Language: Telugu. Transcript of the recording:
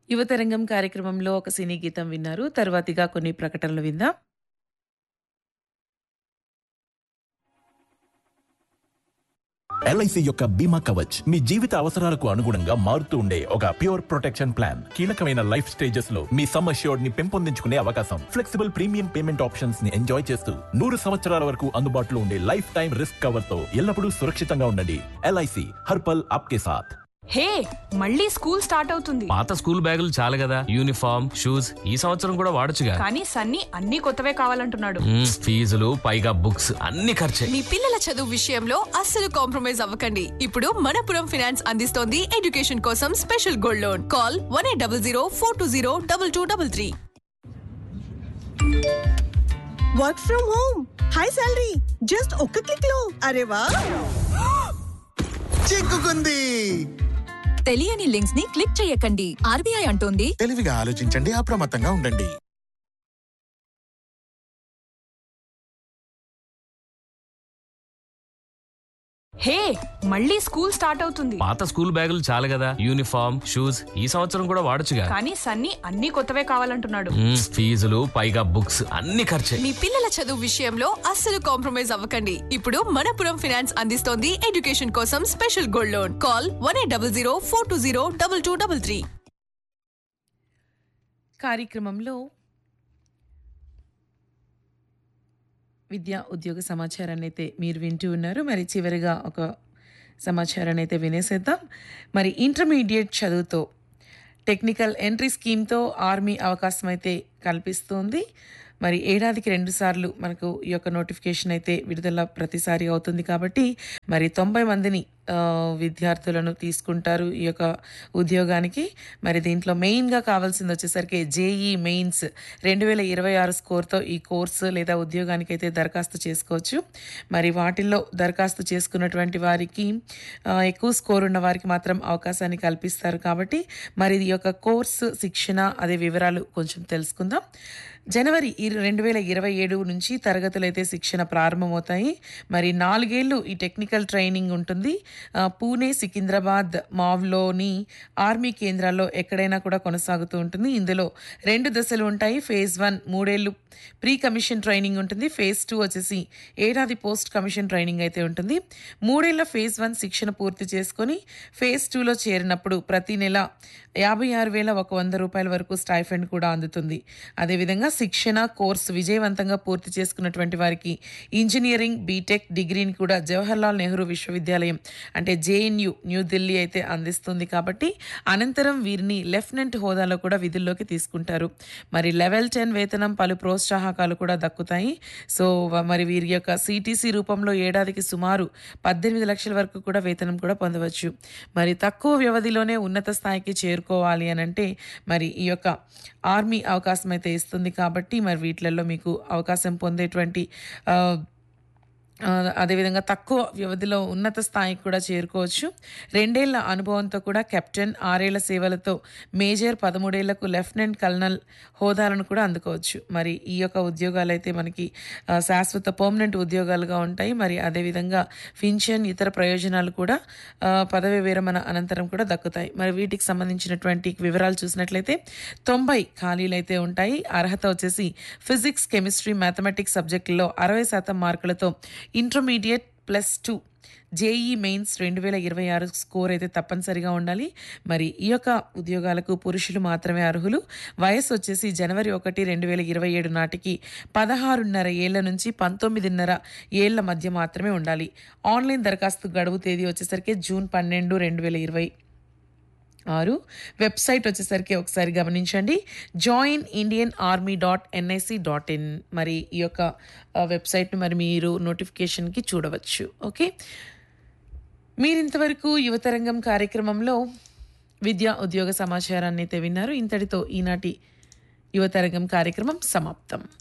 యువతరంగం కార్యక్రమంలో ఒక సినీ గీతం విన్నారు. తర్వాతిగా కొన్ని ప్రకటనలు విందాం. ఎల్ఐసి యొక్క బీమా కవచ్ మీ జీవిత అవసరాలకు అనుగుణంగా మారుతూ ఉండే ఒక ప్యూర్ ప్రొటెక్షన్ ప్లాన్ కీలకమైన లైఫ్ స్టేజెస్ లో మీ సమ్ అష్యూర్డ్ ని పెంపొందించుకునే అవకాశం ఫ్లెక్సిబుల్ ప్రీమియం పేమెంట్ ఆప్షన్స్ ని ఎంజాయ్ చేస్తూ నూరు సంవత్సరాల వరకు అందుబాటులో ఉండే లైఫ్ టైం రిస్క్ కవర్ తో ఎల్లప్పుడూ సురక్షితంగా ఉండండి ఎల్ఐసి హర్పల్ ఆప్కే సాథ్ హే మళ్ళీ స్కూల్ స్టార్ట్ అవుతుంది పాత స్కూల్ బ్యాగులు చాలు కదా యూనిఫామ్ షూస్ ఈ సంవత్సరం కూడా వాడొచ్చుగా కానీ సన్నీ అన్ని కొత్తవే కావాలంటున్నాడు మ్మ్, ఫీజులు పైగా బుక్స్ అన్ని ఖర్చే మీ పిల్లల చదువు విషయంలో అస్సలు కాంప్రమైజ్ అవ్వకండి ఇప్పుడు మనపురం ఫైనాన్స్ అందిస్తోంది ఎడ్యుకేషన్ కోసం special gold loan call one eight double zero four two zero double two double three work from home high salary just ఒక్క క్లిక్ లో అరే వా చిక్కుకుంది తెలియని లింక్స్ ని క్లిక్ చేయకండి ఆర్బీఐ అంటోంది తెలివిగా ఆలోచించండి అప్రమత్తంగా ఉండండి హే మళ్ళీ స్కూల్ స్టార్ట్ అవుతుంది పాత స్కూల్ బ్యాగులు చాలు కదా యూనిఫామ్ షూస్ ఈ సంవత్సరం కూడా వాడొచ్చుగా కానీ సన్నీ అన్ని కొత్తవే కావాలంటున్నాడు మ్మ్, ఫీజులు పైగా బుక్స్ అన్ని ఖర్చే మీ పిల్లల చదువు విషయంలో అస్సలు కాంప్రమైజ్ అవ్వకండి ఇప్పుడు మనపురం ఫైనాన్స్ అందిస్తోంది ఎడ్యుకేషన్ కోసం special gold loan call one eight double zero four two zero double two double three కార్యక్రమంలో విద్యా ఉద్యోగ సమాచారాన్ని అయితే మీరు వింటూ ఉన్నారు మరి చివరిగా ఒక సమాచారాన్ని అయితే వినేసేద్దాం మరి ఇంటర్మీడియట్ చదువుతో టెక్నికల్ ఎంట్రీ స్కీమ్తో ఆర్మీ అవకాశం అయితే కల్పిస్తుంది మరి ఏడాదికి రెండు సార్లు మనకు ఈ యొక్క నోటిఫికేషన్ అయితే విడుదల ప్రతిసారి అవుతుంది కాబట్టి మరి తొంభై మందిని ఆ, విద్యార్థులను తీసుకుంటారు ఈ యొక్క ఉద్యోగానికి మరి దీంట్లో మెయిన్గా కావాల్సింది వచ్చేసరికి జేఈ మెయిన్స్ రెండు వేల ఇరవై ఆరు స్కోర్తో ఈ కోర్సు లేదా ఉద్యోగానికి అయితే దరఖాస్తు చేసుకోవచ్చు మరి వాటిల్లో దరఖాస్తు చేసుకున్నటువంటి వారికి ఆ, ఎక్కువ స్కోర్ ఉన్న వారికి మాత్రం అవకాశాన్ని కల్పిస్తారు కాబట్టి మరి ఈ యొక్క కోర్సు శిక్షణ అదే వివరాలు కొంచెం తెలుసుకుందాం జనవరి ఇర- రెండు వేల ఇరవై ఏడు నుంచి తరగతులు అయితే శిక్షణ ప్రారంభమవుతాయి మరి నాలుగేళ్లు ఈ టెక్నికల్ ట్రైనింగ్ ఉంటుంది ఆ, పూణే సికింద్రాబాద్ మావ్లోని ఆర్మీ కేంద్రాల్లో ఎక్కడైనా కూడా కొనసాగుతూ ఉంటుంది ఇందులో రెండు దశలు ఉంటాయి ఫేజ్ వన్ మూడేళ్లు ప్రీ కమిషన్ ట్రైనింగ్ ఉంటుంది ఫేజ్ టూ వచ్చేసి ఏడాది పోస్ట్ కమిషన్ ట్రైనింగ్ అయితే ఉంటుంది మూడేళ్ల ఫేజ్ వన్ శిక్షణ పూర్తి చేసుకొని ఫేజ్ టూలో చేరినప్పుడు ప్రతి నెల యాభై ఆరు వేల ఒక వంద రూపాయల వరకు స్టైఫండ్ కూడా అందుతుంది అదేవిధంగా శిక్షణ కోర్సు విజయవంతంగా పూర్తి చేసుకున్నటువంటి వారికి ఇంజనీరింగ్ బీటెక్ డిగ్రీని కూడా జవహర్లాల్ నెహ్రూ విశ్వవిద్యాలయం అంటే జేఎన్యు న్యూఢిల్లీ అయితే అందిస్తుంది కాబట్టి అనంతరం వీరిని లెఫ్టినెంట్ హోదాలో కూడా విధుల్లోకి తీసుకుంటారు మరి లెవెల్ టెన్ వేతనం పలు ప్రోత్సాహకాలు కూడా దక్కుతాయి సో వ- మరి వీరి యొక్క సిటీసీ రూపంలో ఏడాదికి సుమారు పద్దెనిమిది లక్షల వరకు కూడా వేతనం కూడా పొందవచ్చు మరి తక్కువ వ్యవధిలోనే ఉన్నత స్థాయికి చేరుకోవాలి అని అంటే మరి ఈ యొక్క ఆర్మీ అవకాశం అయితే ఇస్తుంది కాబట్టి మరి వీటిలలో మీకు అవకాశం పొందేటువంటి ఆ, ఆ, అదేవిధంగా తక్కువ వ్యవధిలో ఉన్నత స్థాయికి కూడా చేరుకోవచ్చు రెండేళ్ల అనుభవంతో కూడా కెప్టెన్ ఆరేళ్ల సేవలతో మేజర్ పదమూడేళ్లకు లెఫ్టినెంట్ కల్నల్ హోదాలను కూడా అందుకోవచ్చు మరి ఈ యొక్క ఉద్యోగాలు అయితే మనకి ఆ, శాశ్వత పర్మనెంట్ ఉద్యోగాలుగా ఉంటాయి మరి అదేవిధంగా ఫిన్షన్ ఇతర ప్రయోజనాలు కూడా ఆ, పదవి విరమణ అనంతరం కూడా దక్కుతాయి మరి వీటికి సంబంధించినటువంటి వివరాలు చూసినట్లయితే తొంభై ఖాళీలు అయితే ఉంటాయి అర్హత వచ్చేసి ఫిజిక్స్ కెమిస్ట్రీ మ్యాథమెటిక్స్ సబ్జెక్టుల్లో అరవై శాతం మార్కులతో intermediate plus two JEE mains రెండు వేల ఇరవై ఆరు స్కోర్ అయితే తప్పనిసరిగా ఉండాలి మరి ఈ యొక్క ఉద్యోగాలకు పురుషులు మాత్రమే అర్హులు వయసు వచ్చేసి జనవరి ఒకటి రెండు వేల ఇరవై ఏడు నాటికి పదహారున్నర ఏళ్ల నుంచి పంతొమ్మిదిన్నర ఏళ్ల మధ్య మాత్రమే ఉండాలి ఆన్లైన్ దరఖాస్తు గడువు తేదీ వచ్చేసరికి జూన్ పన్నెండు రెండు వేల ఇరవై ఆరు వెబ్సైట్ వచ్చేసరికి ఒకసారి గమనించండి join Indian army dot NIC dot in మరి ఈ యొక్క ఆ, వెబ్సైట్ను మరి మీరు నోటిఫికేషన్కి చూడవచ్చు ఓకే మీరు ఇంతవరకు యువతరంగం కార్యక్రమంలో విద్యా ఉద్యోగ సమాచారాన్ని అయితే విన్నారు ఇంతటితో ఈనాటి యువతరంగం కార్యక్రమం సమాప్తం